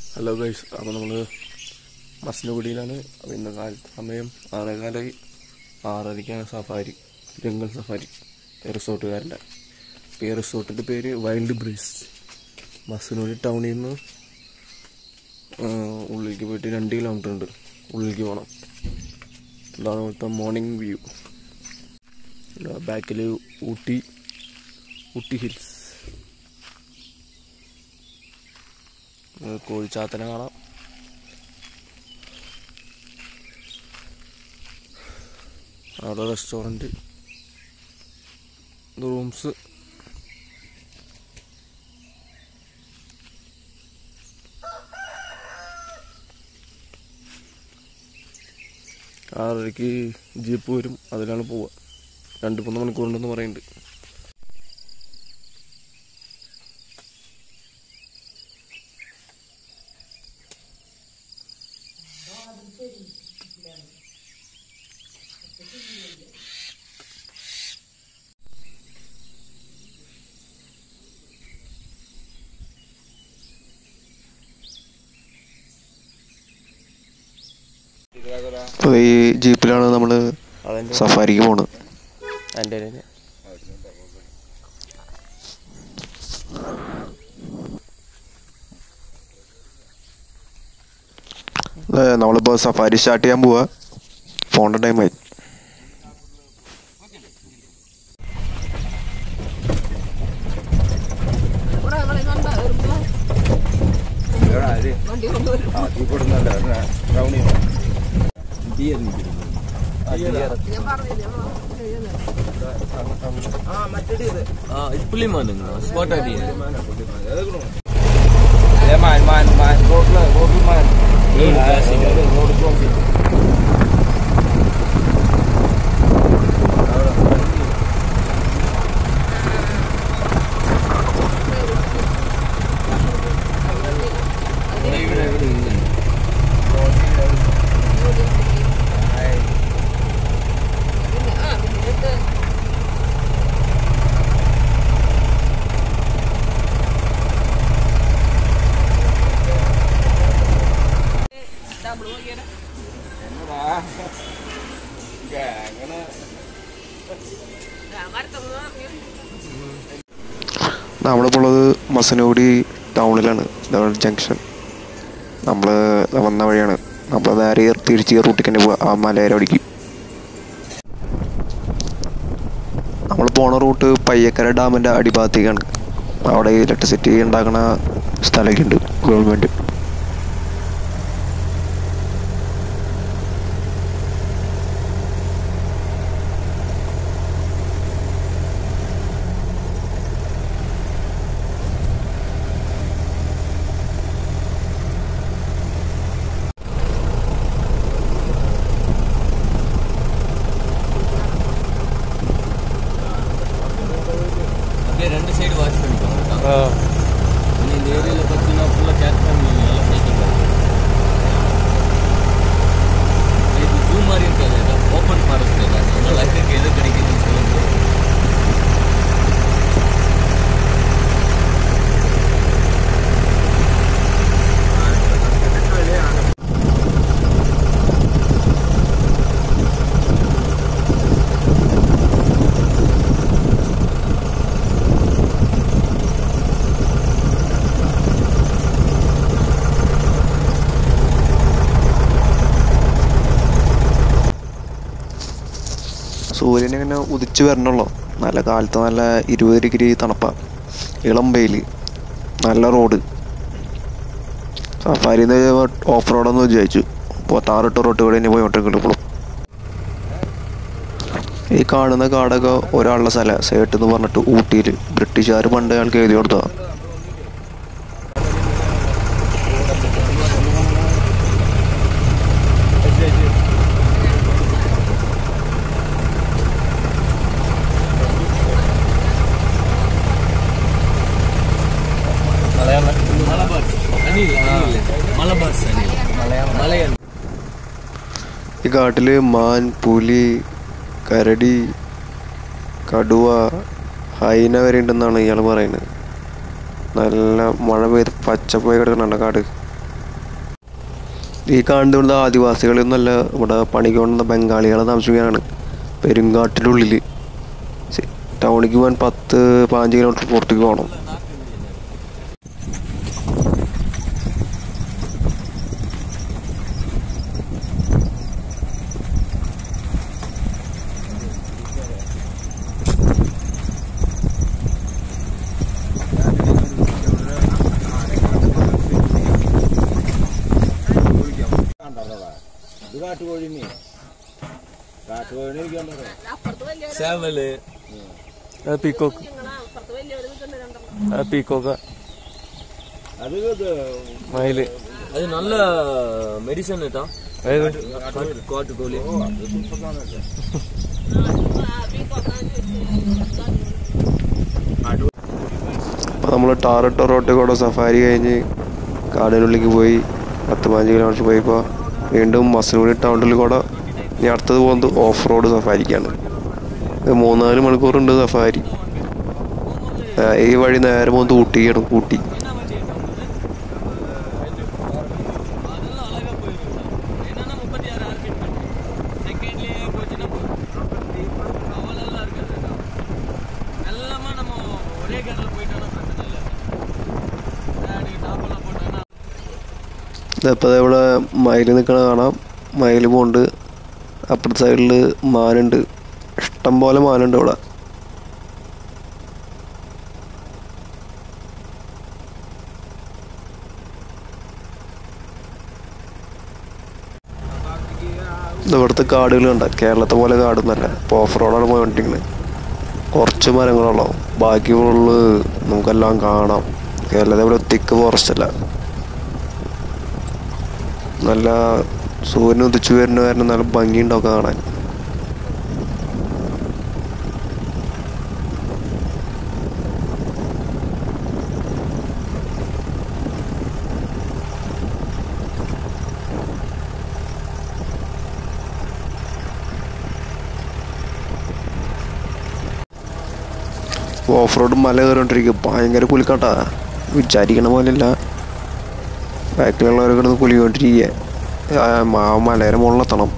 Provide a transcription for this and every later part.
Hello guys അപ്പോൾ നമ്മൾ മസനഗുഡിയിലാണ് അപ്പോൾ ഇന്ന് കാലത്ത് സമയം ആറേകാലായി ആറരയ്ക്കാണ് സഫാരി ജംഗൽ സഫാരി റിസോർട്ടുകാരൻ്റെ അപ്പോൾ ഈ റിസോർട്ടിൻ്റെ പേര് വൈൽഡ് ബ്രീസ് മസനഗുഡി ടൗണിൽ നിന്ന് ആ, ഉള്ളിലേക്ക് പോയിട്ട് രണ്ട് കിലോമീറ്റർ ഉണ്ട് ഉള്ളിലേക്ക് പോകണം ഇതാണ് ഇവിടുത്തെ മോർണിംഗ് വ്യൂ ബാക്കിൽ ഊട്ടി ഊട്ടി ഹിൽസ് കോഴിച്ചാത്തനെ കാണാം അവിടെ റെസ്റ്റോറൻറ്റ് റൂംസ് ആറരയ്ക്ക് ജീപ്പ് വരും അതിലാണ് പോവുക രണ്ട് മൂന്ന് മണിക്കൂറുണ്ടെന്ന് പറയുന്നുണ്ട് അപ്പോൾ ഈ ജീപ്പിലാണ് നമ്മൾ അതെൻ്റെ സഫാരിക്ക് പോണത് എൻ്റെ തന്നെ ഏ, നമ്മളിപ്പോൾ സഫാരി സ്റ്റാർട്ട് ചെയ്യാൻ പോവാ പോകേണ്ട ടൈമായി പുള്ളിമാൻ സ്പോട്ട് ആയിട്ട് നമ്മളിപ്പോൾ ഉള്ളത് മസനഗുഡി ടൗണിലാണ് ഇതാണ് ജംഗ്ഷൻ നമ്മൾ വന്ന വഴിയാണ് നമ്മൾ നേരെ തിരിച്ച് ഈ റൂട്ടിൽ തന്നെ പോവാ ആ മലയുടെ അടിക്ക് നമ്മൾ പോണ റൂട്ട് പയ്യക്കര ഡാമിൻ്റെ അടിഭാഗത്തേക്കാണ് അവിടെ ഇലക്ട്രിസിറ്റി ഉണ്ടാക്കുന്ന സ്ഥലമൊക്കെ ഉണ്ട് ഗവൺമെൻറ് அப்படியே ரெண்டு சைடு வாட்ச் பண்ணிக்கோங்க கேട്ടോ. இனி இந்த ஏரியாவில் பார்த்தீங்கன்னா ஃபுல்லாக கேட் பண்ணி நல்லா சைக்கிள் இது ஜூ மாதிரி இருக்காது ஓப்பன் ஃபாரஸ்ட் அதனால லைஃபுக்கு எது கிடைக்குதுன்னு சொல்லுங்க സൂര്യൻ ഇങ്ങനെ ഉദിച്ച് വരണുള്ളൂ നല്ല കാലത്ത് നല്ല ഇരുപത് ഡിഗ്രി തണുപ്പാ ഇളം വെയിൽ നല്ല റോഡ് സഫാരിന്ന് ഓഫ് റോഡൊന്ന് വിചാരിച്ചു പത്താറിട്ട് റോട്ട് കൂടെ ഇനി പോയിക്കൊണ്ടിരിക്കുന്നുണ്ട് ഇപ്പോഴും ഈ കാണുന്ന കാടൊക്കെ ഒരാളുടെ സ്ഥലം സേട്ട് എന്ന് പറഞ്ഞിട്ട് ഊട്ടിയിൽ ബ്രിട്ടീഷുകാർ പണ്ട് അയാൾക്ക് എഴുതി കൊടുത്തതാണ് மலபார்ஸ் அணில் அணில் மலபார்ஸ் அணில் மலையன் ഈ കാട്ടിൽ മാൻ പുലി കരടി കടുവ ഹൈന വരെ ഉണ്ടെന്നാണ് ഇയാൾ പറയുന്നത് നല്ല മഴ പെയ്ത് പച്ചപ്പായി കിടക്കുന്നുണ്ട് കാട് ഈ കാണുന്നത് ആദിവാസികളൊന്നുമല്ല ഇവിടെ പണിക്ക് കൊണ്ടുവന്ന ബംഗാളികളെ താമസിക്കാനാണ് പെരുങ്കാട്ടിനുള്ളിൽ ടൗണിലേക്ക് പോകാൻ പത്ത് പതിനഞ്ച് കിലോമീറ്റർ പുറത്തേക്ക് പോകണം സേവല് അത് പീക്കോക്ക് അത് പീക്കോക്ക മയില് അത് നല്ല മെഡിസിൻ കേട്ടോ അതായത് കാട്ടുകോലി അപ്പോൾ നമ്മൾ ടാറിട്ട റോട്ടിൽ കൂടെ സഫാരി കഴിഞ്ഞ് കാടിനുള്ളിലേക്ക് പോയി പത്ത് പതിനഞ്ച് കിലോമീറ്റർ പോയപ്പോൾ വീണ്ടും മസനഗുഡി ടൗണിൽ കൂടെ ഇനി അടുത്തത് പോകുന്നത് ഓഫ് റോഡ് സഫാരിക്കാണ് ഇത് മൂന്നാല് മണിക്കൂറുണ്ട് സഫാരി ആ, ഈ വഴി നേരെ പോകുന്നത് ഊട്ടിയാണ് ഊട്ടി அதெல்லாம் அழகா போயிருக்கும் என்னன்னா முப்பத்தி ஆறு ஆர்கிட் செகண்ட்லயே போச்சுன்னா கவலெல்லாம் இருக்காது எல்லாமே நம்ம ஒரே காரில் போயிட்டோம்னா பிரச்சனை இல்லை நீ டாப்பெல்லாம் போட்டோன்னா ഇതിപ്പോൾ ഇവിടെ മയിൽ നിൽക്കണ കാണാം മയിൽ പോകുന്നുണ്ട് അപ്പുറത്തെ സൈഡിൽ മാനുണ്ട് ഇഷ്ടം പോലെ മാനുണ്ട് ഇവിടെ ഇത് ഇവിടുത്തെ കാടുകൾ കണ്ട കേരളത്തെ പോലെ കാടൊന്നുമല്ല ഇപ്പോൾ ഓഫ് റോഡാണ് പോയിക്കൊണ്ടിരിക്കുന്നത് കുറച്ച് മരങ്ങളുള്ളൂ ബാക്കി ഫുള്ള് നമുക്കെല്ലാം കാണാം കേരളത്തെ ഇവിടെ തിക്ക് ഫോറസ്റ്റ് അല്ല നല്ല സൂര്യൻ ഉദിച്ചു വരുന്ന കാരണം നല്ല ഭംഗിയുണ്ടാവും കാണാൻ ഓഫ് റോഡ് മല കയറിക്കൊണ്ടിരിക്കുക ഭയങ്കര കുലുക്കാട്ടാ വിചാരിക്കണ പോലെയല്ല ബാക്കിലുള്ളവരെ കിടന്ന് കുലിക്കൊണ്ടിരിക്കുക ആ മലയുടെ മുകളിലെത്തണം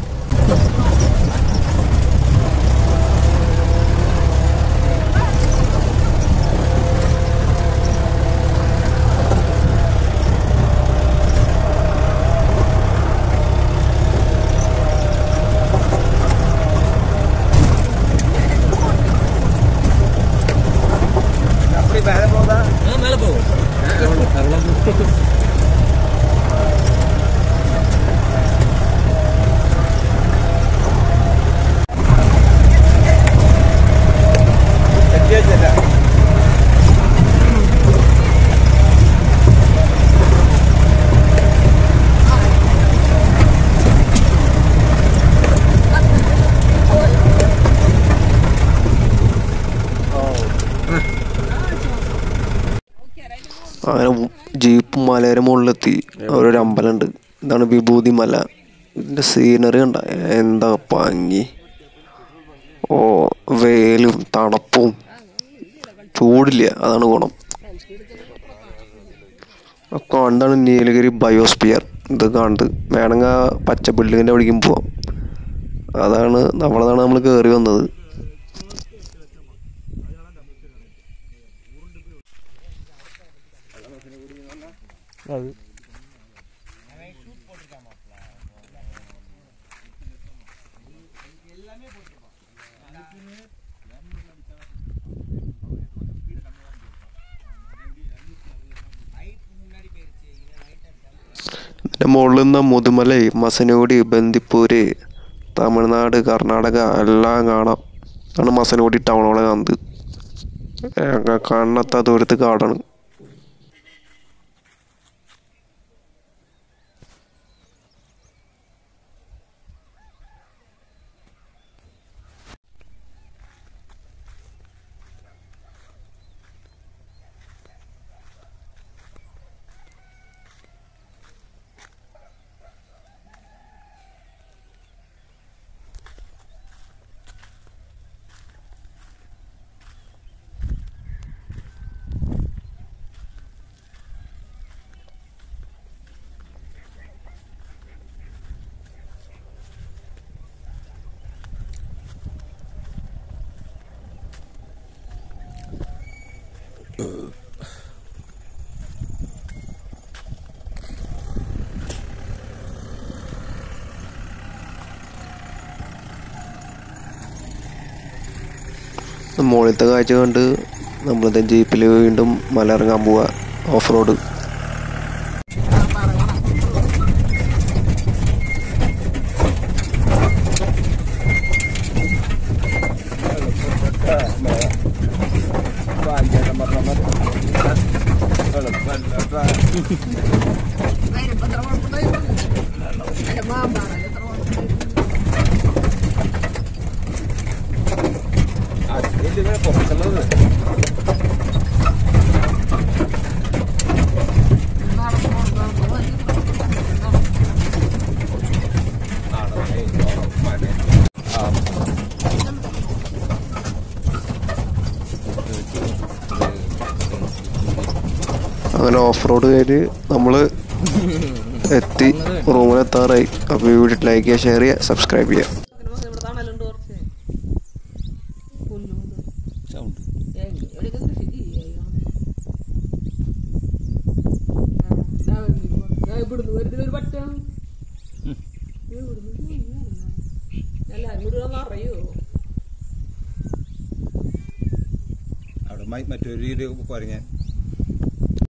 மேலே போகும் അങ്ങനെ ജീപ്പ് മലയുടെ മുകളിലെത്തി അവിടെ ഒരു അമ്പലമുണ്ട് ഇതാണ് വിഭൂതി മല ഇതിൻ്റെ സീനറി കണ്ട എന്താ ഭംഗി ഓ വെയിലും തണുപ്പും ചൂടില്ല അതാണ് ഗുണം ഒക്കെ കണ്ടാണ് നീലഗിരി ബയോസ്പിയർ ഇത് കണ്ട് വേണമെങ്കിൽ ആ പച്ച ബിൽഡിങ്ങിൻ്റെ അവിടേക്കും പോവാം അതാണ് നമ്മളതാണ് നമ്മൾ കയറി വന്നത് അത് ഇതിൻ്റെ മുകളിൽ നിന്ന് മുതുമലൈ മസനഗുഡി ബന്ദിപ്പൂര് തമിഴ്നാട് കർണാടക എല്ലാം കാണാം ആണ് മസനഗുഡി ടൗണോളെ കാണുന്നത് ഏ, കാണാത്ത ദൂരത്ത് കാടാണ് മുകളിലത്തെ കാഴ്ച കണ്ട് നമ്മളിത് ജീപ്പിൽ വീണ്ടും മല ഇറങ്ങാൻ പോവാ ഓഫ് റോഡ് അങ്ങനെ ഓഫ് റോഡ് കഴിഞ്ഞ് നമ്മൾ എത്തി റൂമിലെത്താറായി അപ്പോൾ ഈ വീഡിയോ ലൈക്ക് ചെയ്യുക ഷെയർ ചെയ്യുക സബ്സ്ക്രൈബ് ചെയ്യുക ഇവിടെ തണലുണ്ട് കുറച്ച് പുല്ലുണ്ട് സൗണ്ട് എവിടെയൊക്കെ കൃഷി ചെയ്യാം ഇവിടുന്ന് വരുന്ന ഒരു പറ്റ എല്ലാരും കൂടി ഒന്ന് അറിയോ അവിടെ മ- മറ്റൊരു രീതി പറഞ്ഞാൽ